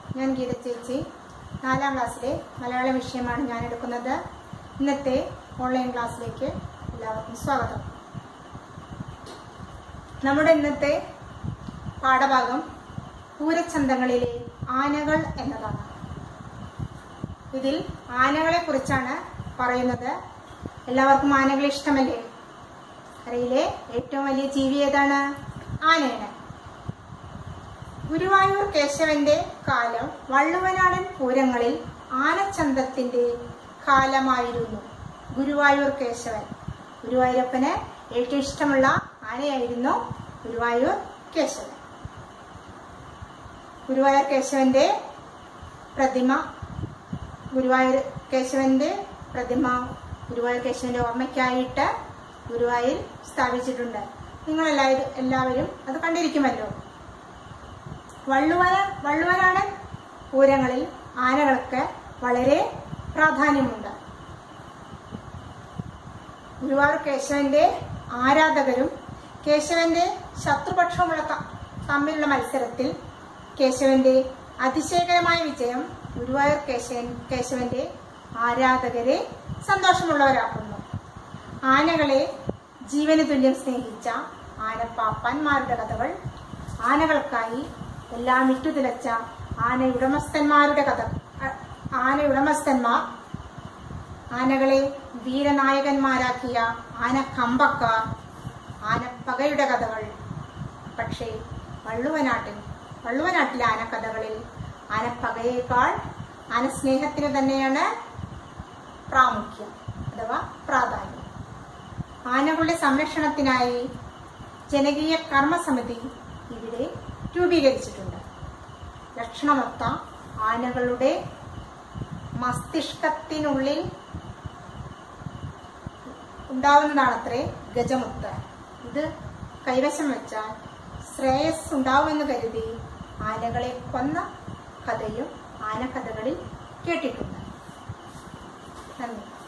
ഞാൻ ഗീത ചേച്ചി നാലാം ക്ലാസ്സിലെ മലയാളം വിഷയമാണ് ഞാൻ എടുക്കുന്നത് ഇന്നത്തെ ഓൺലൈൻ ക്ലാസ്സിലേക്ക് എല്ലാവർക്കും സ്വാഗതം നമ്മുടെ ഇന്നത്തെ പാഠഭാഗം പൂരച്ചന്തങ്ങളിലെ ആനകൾ എന്നതാണ് ഇതിൽ ആനകളെ കുറിച്ചാണ് പറയുന്നത് എല്ലാവർക്കും ആനകളെ ഇഷ്ടമല്ലേ കരയിലെ ഏറ്റവും വലിയ ജീവി ഏതാണ് ആനയാണ് ഗുരുവായൂർ കേശവന്റെ കാലം വള്ളുവനാടൻ പൂരങ്ങളിൽ ആനച്ചന്തത്തിന്റെ കാലമായിരുന്നു ഗുരുവായൂർ കേശവൻ ഗുരുവായൂരപ്പന് ഏറ്റവും ഇഷ്ടമുള്ള ആനയായിരുന്നു ഗുരുവായൂർ കേശവൻ ഗുരുവായൂർ കേശവന്റെ പ്രതിമ ഗുരുവായൂർ കേശവന്റെ പ്രതിമ ഗുരുവായൂർ കേശവന്റെ ഓർമ്മയ്ക്കായിട്ട് ഗുരുവായൂർ സ്ഥാപിച്ചിട്ടുണ്ട് നിങ്ങൾ എല്ലാവരും എല്ലാവരും അത് കണ്ടിരിക്കുമല്ലോ വള്ളുവന വള്ളുവനാടൻ പൂരങ്ങളിൽ ആനകൾക്ക് വളരെ പ്രാധാന്യമുണ്ട് ഗുരുവായൂർ കേശവന്റെ ആരാധകരും കേശവന്റെ ശത്രുപക്ഷവുമുള്ള ത- തമ്മിലുള്ള മത്സരത്തിൽ കേശവന്റെ അതിശയകരമായ വിജയം ഗുരുവായൂർ കേശവൻ കേശവന്റെ ആരാധകരെ സന്തോഷമുള്ളവരാക്കുന്നു ആനകളെ ജീവന് തുല്യം സ്നേഹിച്ച ആനപ്പാപ്പാന്മാരുടെ കഥകൾ ആനകൾക്കായി എല്ലാം ഇട്ടുതിലച്ച ആന ഉടമസ്ഥന്മാരുടെ കഥ അ- ആന ഉടമസ്ഥന്മാർ ആനകളെ വീരനായകന്മാരാക്കിയ ആനക്കമ്പക്കാർ ആനപ്പകയുടെ കഥകൾ പക്ഷേ വള്ളുവനാട്ടിൽ വള്ളുവനാട്ടിലെ ആനക്കഥകളിൽ ആനപ്പകയേക്കാൾ ആനസ്നേഹത്തിന് തന്നെയാണ് പ്രാമുഖ്യം അഥവാ പ്രാധാന്യം ആനകളുടെ സംരക്ഷണത്തിനായി ജനകീയ കർമ്മസമിതി ഇവിടെ രൂപീകരിച്ചിട്ടുണ്ട് ലക്ഷണമൊത്ത ആനകളുടെ മസ്തിഷ്കത്തിനുള്ളിൽ ഉണ്ടാവുന്നതാണത്രേ ഗജമുത്ത് ഇത് കൈവശം വെച്ചാൽ ശ്രേയസ് ഉണ്ടാവുമെന്ന് കരുതി ആനകളെ കൊന്ന കഥയും ആനക്കഥകളിൽ കേട്ടിട്ടുണ്ട് നന്ദി